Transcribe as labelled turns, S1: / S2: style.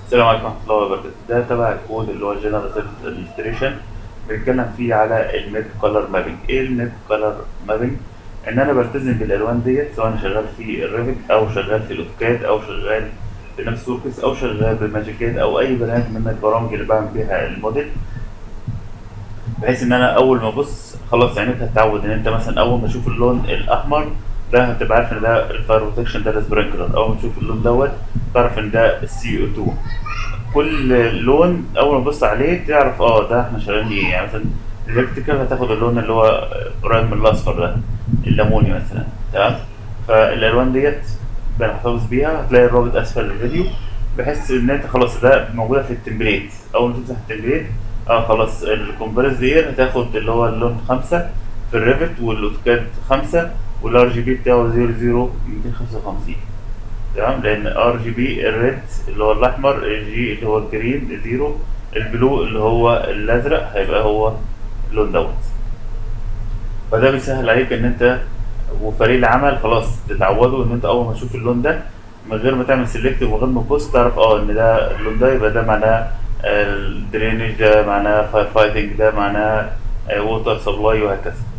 S1: السلام عليكم ورحمة الله وبركاته ده تبع الكود اللي هو الجنرال ادمنستريشن بنتكلم فيه على الميد كولر مابينج ايه الميد كولر مابينج ان انا بلتزم بالالوان ديت سواء انا شغال في الريفت او شغال في الاوتوكاد او شغال بنفس وركس او شغال بماجيكاد او اي برنامج من البرامج اللي بعمل بيها الموديل بحيث ان انا اول ما ابص خلاص عينيك هتتعود ان انت مثلا اول ما تشوف اللون الاحمر ده هتبقى عارف ان ده الفاير بروتكشن ده السبرينكلر اول ما تشوف اللون دوت تعرف ان ده السي او 2 كل لون اول ما تبص عليه تعرف اه ده احنا شغالين ايه يعني مثلا الالكتريكال هتاخد اللون اللي هو قريب من الاصفر ده الليموني مثلا تمام فالالوان ديت بنحتفظ بيها هتلاقي الرابط اسفل الفيديو بحيث ان انت خلاص ده موجوده في التمبليت اول ما تفتح التمبليت اه خلاص الكومباريس ديت هتاخد اللي هو اللون خمسة في الريفت والاوتوكاد خمسة والار جي بي بتاعه 00 255 تمام لان ار جي بي الريد اللي هو الاحمر الجي اللي هو الجرين زيرو البلو اللي هو الازرق هيبقى هو اللون دوت فده بيسهل عليك ان انت وفريق العمل خلاص تتعودوا ان انت اول ما تشوف اللون ده من غير ما تعمل سيلكت ومن غير ما تبص تعرف اه ان ده اللون ده يبقى ده معناه الدرينج ده معناه فاير فايتنج ده معناه ووتر سبلاي وهكذا